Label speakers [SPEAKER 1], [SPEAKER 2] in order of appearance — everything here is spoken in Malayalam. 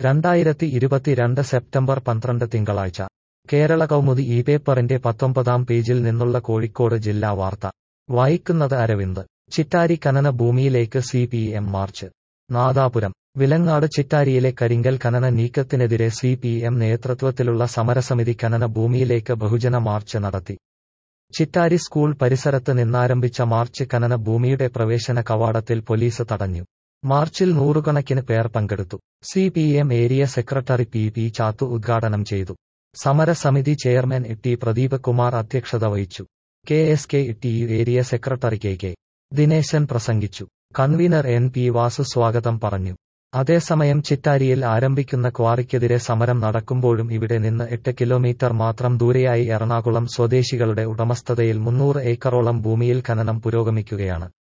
[SPEAKER 1] രണ്ടായിരത്തി ഇരുപത്തിരണ്ട് സെപ്റ്റംബർ പന്ത്രണ്ട് തിങ്കളാഴ്ച കേരള കൗമുദി ഈ പേപ്പറിന്റെ പത്തൊമ്പതാം പേജിൽ നിന്നുള്ള കോഴിക്കോട് ജില്ലാ വാർത്ത വായിക്കുന്നത് അരവിന്ദ് ചിറ്റാരി ഖനന ഭൂമിയിലേക്ക് C P M march Nadapuram Vilangad ചിറ്റാരിയിലെ കരിങ്കൽ ഖനന നീക്കത്തിനെതിരെ സി പി എം നേതൃത്വത്തിലുള്ള സമരസമിതി ഖനന ഭൂമിയിലേക്ക് ബഹുജന മാർച്ച് നടത്തി ചിറ്റാരി സ്കൂൾ പരിസരത്ത് നിന്നാരംഭിച്ച മാർച്ച് ഖനന ഭൂമിയുടെ പ്രവേശന കവാടത്തിൽ പോലീസ് തടഞ്ഞു മാർച്ചിൽ നൂറുകണക്കിന് പേർ പങ്കെടുത്തു C P M area secretary P P Chathu ഉദ്ഘാടനം ചെയ്തു സമരസമിതി ചെയർമാൻ ടി പ്രദീപ് കുമാർ അധ്യക്ഷത വഹിച്ചു K S K T U area secretary K K Dineshan പ്രസംഗിച്ചു കൺവീനർ എൻ പി വാസു സ്വാഗതം പറഞ്ഞു അതേസമയം ചിറ്റാരിയിൽ ആരംഭിക്കുന്ന ക്വാറിക്കെതിരെ സമരം നടക്കുമ്പോഴും ഇവിടെ നിന്ന് എട്ട് കിലോമീറ്റർ മാത്രം ദൂരെയായി എറണാകുളം സ്വദേശികളുടെ ഉടമസ്ഥതയിൽ മുന്നൂറ് ഏക്കറോളം ഭൂമിയിൽ ഖനനം പുരോഗമിക്കുകയാണ്